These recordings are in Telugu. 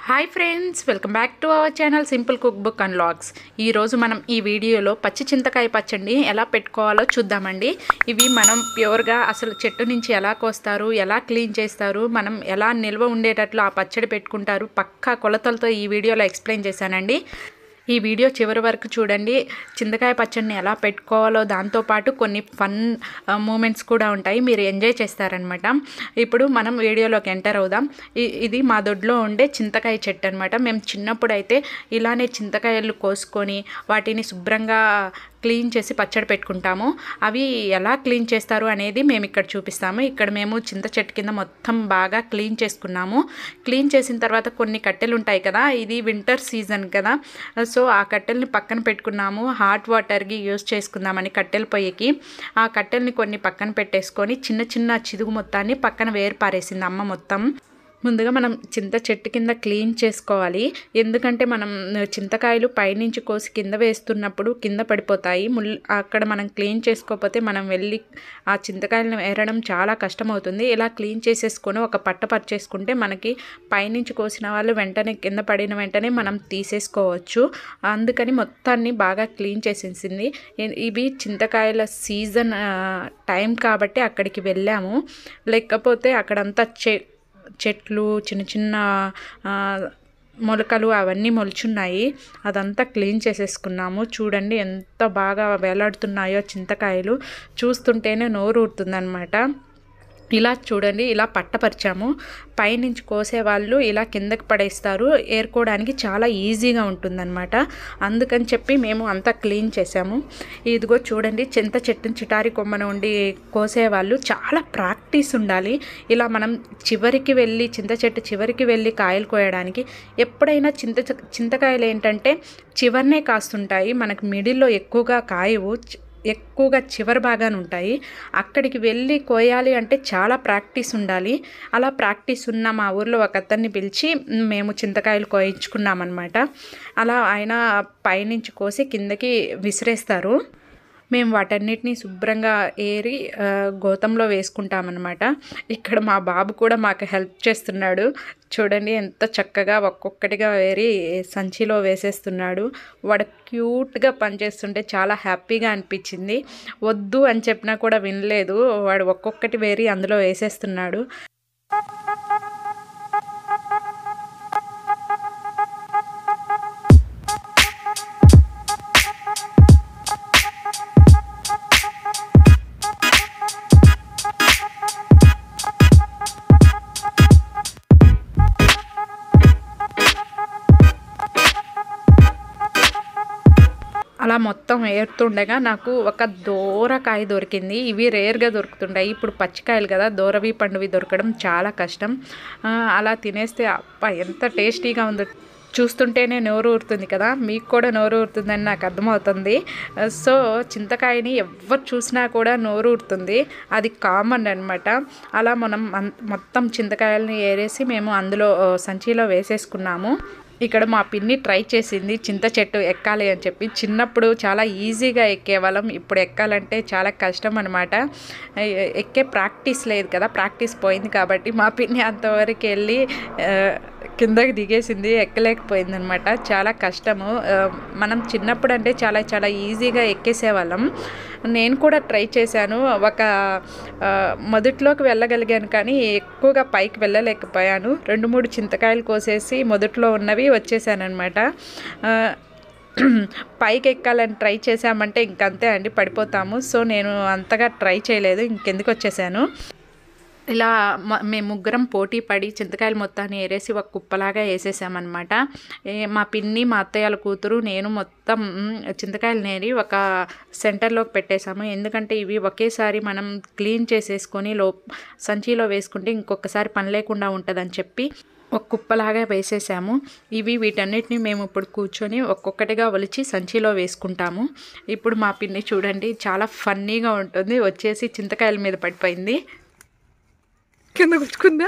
Hi friends welcome back to our channel simple cook book and logs ఈరోజు మనం ఈ వీడియోలో పచ్చి చింతకాయ పచ్చడిని ఎలా పెట్టుకోవాలో చూద్దామండి ఇవి మనం ప్యూర్గా అసలు చెట్టు నుంచి ఎలా కోస్తారు ఎలా క్లీన్ చేస్తారు మనం ఎలా నిల్వ ఉండేటట్లు ఆ పచ్చడి పెట్టుకుంటారు పక్కా కొలతలతో ఈ వీడియోలో ఎక్స్ప్లెయిన్ చేశానండి ఈ వీడియో చివరి వరకు చూడండి చింతకాయ పచ్చడిని ఎలా పెట్టుకోవాలో దాంతోపాటు కొన్ని ఫన్ మూమెంట్స్ కూడా ఉంటాయి మీరు ఎంజాయ్ చేస్తారనమాట ఇప్పుడు మనం వీడియోలోకి ఎంటర్ అవుదాం ఇ- ఇది మా దొడ్లో ఉండే చింతకాయ చెట్టు అనమాట మేము చిన్నప్పుడు అయితే ఇలానే చింతకాయలు కోసుకొని వాటిని శుభ్రంగా క్లీన్ చేసి పచ్చడి పెట్టుకుంటాము అవి ఎలా క్లీన్ చేస్తారు అనేది మేము ఇక్కడ చూపిస్తాము ఇక్కడ మేము చింత చెట్టు కింద మొత్తం బాగా క్లీన్ చేసుకున్నాము క్లీన్ చేసిన తర్వాత కొన్ని కట్టెలు ఉంటాయి కదా ఇది వింటర్ సీజన్ కదా సో ఆ కట్టెల్ని పక్కన పెట్టుకున్నాము హాట్ వాటర్కి యూస్ చేసుకుందామని కట్టెల పొయ్యికి ఆ కట్టెల్ని కొన్ని పక్కన పెట్టేసుకొని చిన్న చిన్న చిదుగు మొత్తాన్ని పక్కన వేరు పారేసింది అమ్మ మొత్తం ముందుగా మనం చింత చెట్టు కింద క్లీన్ చేసుకోవాలి ఎందుకంటే మనం చింతకాయలు పైనుంచి కోసి కింద వేస్తున్నప్పుడు కింద పడిపోతాయి ముల్ అక్కడ మనం క్లీన్ చేసుకోకపోతే మనం వెళ్ళి ఆ చింతకాయలను ఏరడం చాలా కష్టమవుతుంది ఇలా క్లీన్ చేసేసుకొని ఒక పట్ట పర్చేసుకుంటే మనకి పైనుంచి కోసిన వాళ్ళు వెంటనే కింద పడిన వెంటనే మనం తీసేసుకోవచ్చు అందుకని మొత్తాన్ని బాగా క్లీన్ చేసేసింది ఇ- ఇవి చింతకాయల సీజన్ టైం కాబట్టి అక్కడికి వెళ్ళాము లేకపోతే అక్కడంతా చె చెట్లు చిన్న చిన్న ఆ, మొలకలు అవన్నీ మొలుచున్నాయి అదంతా క్లీన్ చేసేసుకున్నాము చూడండి ఎంత బాగా వేలాడుతున్నాయో చింతకాయలు చూస్తుంటేనే నోరు ఊరుతుందనమాట ఇలా చూడండి ఇలా పట్టపరిచాము పైనుంచి కోసేవాళ్ళు ఇలా కిందకి పడేస్తారు ఏరుకోవడానికి చాలా ఈజీగా ఉంటుందన్నమాట అందుకని చెప్పి మేము అంతా క్లీన్ చేసాము ఇదిగో చూడండి చింత చెట్టుని చిటారి కొమ్మన ఉండి కోసేవాళ్ళు చాలా ప్రాక్టీస్ ఉండాలి ఇలా మనం చివరికి వెళ్ళి చింత చెట్టు చివరికి వెళ్ళి కాయలు కోయడానికి ఎప్పుడైనా చింత చింతకాయలు ఏంటంటే చివరినే కాస్తుంటాయి మనకు మిడిల్లో ఎక్కువగా కాయవు చి- ఎక్కువగా చివరి భాగాన ఉంటాయి అక్కడికి వెళ్ళి కోయాలి అంటే చాలా ప్రాక్టీస్ ఉండాలి అలా ప్రాక్టీస్ ఉన్న మా ఊర్లో ఒక అతన్ని పిలిచి మ్, మేము చింతకాయలు కోయించుకున్నామన్నమాట అలా ఆయన పైనుంచి కోసి కిందకి విసిరేస్తారు మేము వాటన్నిటిని శుభ్రంగా ఏరి ఆ, గోతంలో వేసుకుంటామన్నమాట ఇక్కడ మా బాబు కూడా మాకు హెల్ప్ చేస్తున్నాడు చూడండి ఎంత చక్కగా ఒక్కొక్కటిగా వేరి సంచిలో వేసేస్తున్నాడు వాడు క్యూట్గా పనిచేస్తుంటే చాలా హ్యాపీగా అనిపించింది వద్దు అని చెప్పినా కూడా వినలేదు వాడు ఒక్కొక్కటి వేరి అందులో వేసేస్తున్నాడు అలా మొత్తం ఏరుతుండగా నాకు ఒక దూరకాయ దొరికింది ఇవి రేర్గా దొరుకుతుంటాయి ఇప్పుడు పచ్చికాయలు కదా దూరవి పండువి దొరకడం చాలా కష్టం ఆ, అలా తినేస్తే అప్ప ఎంత టేస్టీగా ఉందో చూస్తుంటేనే నోరు ఊరుతుంది కదా మీకు కూడా నోరు ఊరుతుందని నాకు అర్థమవుతుంది సో చింతకాయని ఎవరు చూసినా కూడా నోరు ఊరుతుంది అది కామన్ అనమాట అలా మనం అన్- మొత్తం చింతకాయలని ఏరేసి మేము అందులో ఆ, సంచిలో వేసేసుకున్నాము ఇక్కడ మా పిన్ని ట్రై చేసింది చింత చెట్టు ఎక్కాలి అని చెప్పి చిన్నప్పుడు చాలా ఈజీగా ఎక్కేవాళ్ళం ఇప్పుడు ఎక్కాలంటే చాలా కష్టం అనమాట ఎక్కే ప్రాక్టీస్ లేదు కదా ప్రాక్టీస్ పోయింది కాబట్టి మా పిన్ని అంతవరకు వెళ్ళి ఆ, కిందకి దిగేసింది ఎక్కలేకపోయింది అనమాట చాలా కష్టము ఆ, మనం చిన్నప్పుడు అంటే చాలా చాలా ఈజీగా ఎక్కేసేవాళ్ళం నేను కూడా ట్రై చేశాను ఒక ఆ, మొదట్లోకి వెళ్ళగలిగాను కానీ ఎక్కువగా పైకి వెళ్ళలేకపోయాను రెండు మూడు చింతకాయలు కోసేసి మొదట్లో ఉన్నవి వచ్చేసానమాట పైకి ఎక్కాలని ట్రై చేసామంటే ఇంకంతే అండి పడిపోతాము సో నేను అంతగా ట్రై చేయలేదు ఇంకెందుకు వచ్చేసాను ఇలా మ- మేము ముగ్గురం పోటీ పడి చింతకాయలు మొత్తాన్ని ఏరేసి ఒక కుప్పలాగా వేసేసామన్నమాట ఏ- మా పిన్ని మా అత్తయ్యల కూతురు నేను మొత్తం మ్, చింతకాయలు నేరి ఒక సెంటర్లోకి పెట్టేశాము ఎందుకంటే ఇవి ఒకేసారి మనం క్లీన్ చేసేసుకొని లో సంచిలో వేసుకుంటే ఇంకొకసారి పని లేకుండా ఉంటుందని చెప్పి ఒక కుప్పలాగా వేసేసాము ఇవి వీటన్నిటిని మేము ఇప్పుడు కూర్చొని ఒక్కొక్కటిగా ఒలిచి సంచిలో వేసుకుంటాము ఇప్పుడు మా పిన్ని చూడండి చాలా ఫన్నీగా ఉంటుంది వచ్చేసి చింతకాయల మీద పడిపోయింది కింద కూర్చుకుందా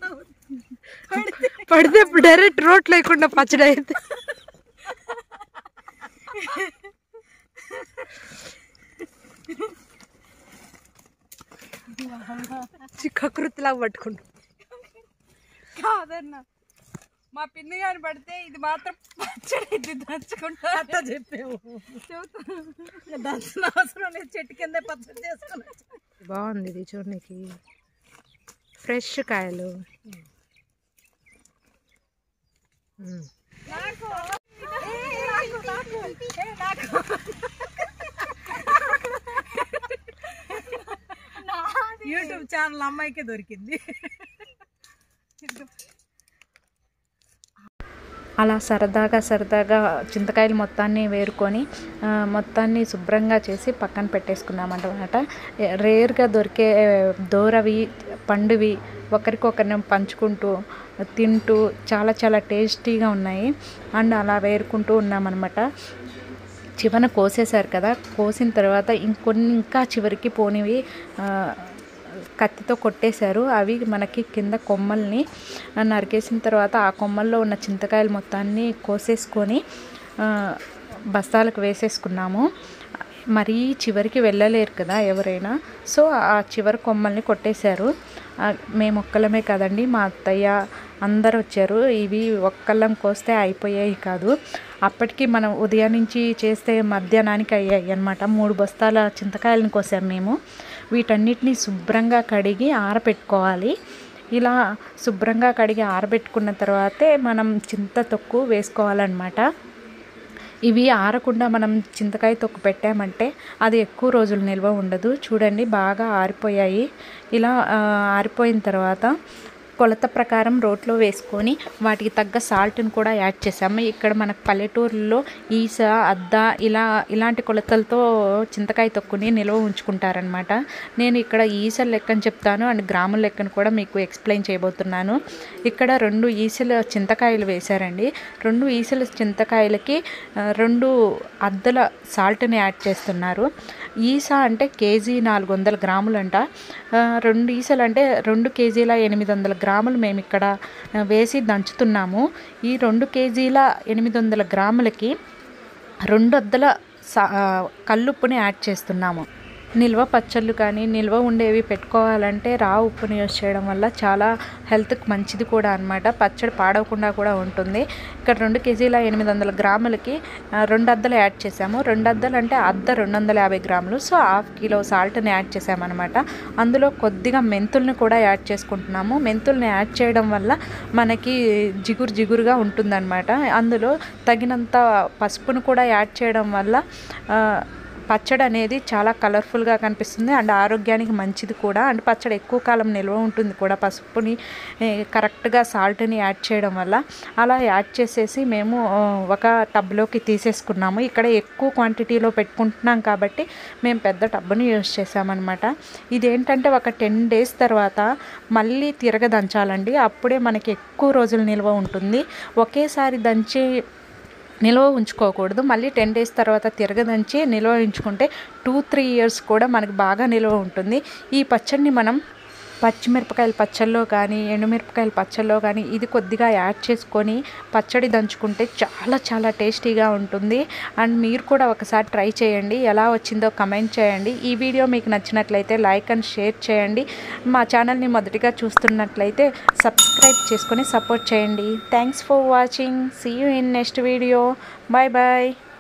పడితే డైరెక్ట్ రోడ్ లేకుండా పచ్చడి అయితే కకృతిలా పట్టుకుంటా కాదన్న మా పిన్ని గాని పడితే ఇది మాత్రం పచ్చడి ఇది దంచుకుంటా అట్లా చెప్పావు దంచిన అవసరం లేదు చెట్టు కింద పచ్చడి చేసుకుని బాగుంది ఇది చూడనికి ఫ్రెష్ కాయలు మ్మ్. యూట్యూబ్ ఛానల్ అమ్మాయికే దొరికింది అలా సరదాగా సరదాగా చింతకాయలు మొత్తాన్ని వేరుకొని ఆ, మొత్తాన్ని శుభ్రంగా చేసి పక్కన పెట్టేసుకున్నామన్నమాట రేర్గా దొరికే దూరవి పండువి ఒకరికొకరిని పంచుకుంటూ తింటూ చాలా చాలా టేస్టీగా ఉన్నాయి అండ్ అలా వేరుకుంటూ ఉన్నామన్నమాట చివన కోసేశారు కదా కోసిన తర్వాత ఇంకొన్ని ఇంకా చివరికి పోనివి ఆ, కత్తితో కొట్టేశారు అవి మనకి కింద కొమ్మల్ని నరికేసిన తర్వాత ఆ కొమ్మల్లో ఉన్న చింతకాయలు మొత్తాన్ని కోసేసుకొని ఆ, బస్తాలకు వేసేసుకున్నాము మరీ చివరికి వెళ్ళలేరు కదా ఎవరైనా సో ఆ చివరి కొమ్మల్ని కొట్టేశారు ఆ, మేము ఒక్కలమే కదండి మా అత్తయ్య అందరు వచ్చారు ఇవి ఒక్కళ్ళం కోస్తే అయిపోయాయి కాదు అప్పటికి మనం ఉదయం నుంచి చేస్తే మధ్యాహ్నానికి అయ్యాయి అన్నమాట మూడు బస్తాల చింతకాయలను కోసాం మేము వీటన్నిటిని శుభ్రంగా కడిగి ఆరబెట్టుకోవాలి ఇలా శుభ్రంగా కడిగి ఆరబెట్టుకున్న తర్వాతే మనం చింత తొక్కు వేసుకోవాలన్నమాట ఇవి ఆరకుండా మనం చింతకాయ తొక్కు పెట్టామంటే అది ఎక్కువ రోజులు నిల్వ ఉండదు చూడండి బాగా ఆరిపోయాయి ఇలా ఆ, ఆరిపోయిన తర్వాత కొలత ప్రకారం రోట్లో వేసుకొని వాటికి తగ్గ సాల్ట్ని కూడా యాడ్ చేసాము ఇక్కడ మనకు పల్లెటూరులో ఈస అద్ద ఇలా ఇలాంటి కొలతలతో చింతకాయ తొక్కుని నిల్వ ఉంచుకుంటారనమాట నేను ఇక్కడ ఈసల లెక్కని చెప్తాను అండ్ గ్రాముల లెక్కను కూడా మీకు ఎక్స్ప్లెయిన్ చేయబోతున్నాను ఇక్కడ రెండు ఈసల చింతకాయలు వేశారండి రెండు ఈసల చింతకాయలకి ఆ, రెండు అద్దల సాల్ట్ని యాడ్ చేస్తున్నారు ఈస అంటే కేజీ నాలుగు వందల గ్రాములంట ఆ, రెండు ఈసలు అంటే రెండు కేజీల ఎనిమిది వందల గ్రాములు మేము ఇక్కడ ఆ, వేసి దంచుతున్నాము ఈ రెండు కేజీల ఎనిమిది వందల గ్రాములకి రెండు అద్దల సా ఆ, కల్లుప్పుని యాడ్ చేస్తున్నాము నిల్వ పచ్చళ్ళు కానీ నిల్వ ఉండేవి పెట్టుకోవాలంటే రా ఉప్పుని యూస్ చేయడం వల్ల చాలా హెల్త్కి మంచిది కూడా అన్నమాట పచ్చడి పాడవకుండా కూడా ఉంటుంది ఇక్కడ రెండు కేజీల ఎనిమిది వందల గ్రాములకి ఆ, రెండు అద్దలు యాడ్ చేసాము రెండు అద్దలు అంటే అద్ద రెండు వందల యాభై గ్రాములు సో హాఫ్ కిలో సాల్ట్ని యాడ్ చేసామన్నమాట అందులో కొద్దిగా మెంతుల్ని కూడా యాడ్ చేసుకుంటున్నాము మెంతుల్ని యాడ్ చేయడం వల్ల మనకి జిగురు జిగురుగా ఉంటుందన్నమాట అందులో తగినంత పసుపును కూడా యాడ్ చేయడం వల్ల ఆ, పచ్చడి అనేది చాలా కలర్ఫుల్గా కనిపిస్తుంది అండ్ ఆరోగ్యానికి మంచిది కూడా అండ్ పచ్చడి ఎక్కువ కాలం నిల్వ ఉంటుంది కూడా పసుపుని ఏ, కరెక్ట్గా సాల్ట్ని యాడ్ చేయడం వల్ల అలా యాడ్ చేసేసి మేము ఆ, ఒక టబ్లోకి తీసేసుకున్నాము ఇక్కడ ఎక్కువ క్వాంటిటీలో పెట్టుకుంటున్నాం కాబట్టి మేము పెద్ద టబ్ని యూజ్ చేసామన్నమాట ఇదేంటంటే ఒక టెన్ డేస్ తర్వాత మళ్ళీ తిరగదంచాలండి అప్పుడే మనకి ఎక్కువ రోజులు నిల్వ ఉంటుంది ఒకేసారి దంచి నిల్వ ఉంచుకోకూడదు మళ్ళీ టెన్ డేస్ తర్వాత తిరగదంచి నిల్వ ఉంచుకుంటే టూ త్రీ ఇయర్స్ కూడా మనకి బాగా నిల్వ ఉంటుంది ఈ పచ్చడిని మనం పచ్చిమిరపకాయల పచ్చళ్ళలో కానీ ఎండుమిరపకాయల పచ్చళ్ళలో కానీ ఇది కొద్దిగా యాడ్ చేసుకొని పచ్చడి దంచుకుంటే చాలా చాలా టేస్టీగా ఉంటుంది అండ్ మీరు కూడా ఒకసారి ట్రై చేయండి ఎలా వచ్చిందో కమెంట్ చేయండి ఈ వీడియో మీకు నచ్చినట్లయితే లైక్ అండ్ షేర్ చేయండి మా ఛానల్ని మొదటిగా చూస్తున్నట్లయితే సబ్స్క్రైబ్ చేసుకొని సపోర్ట్ చేయండి thanks for watching see you in next video bye bye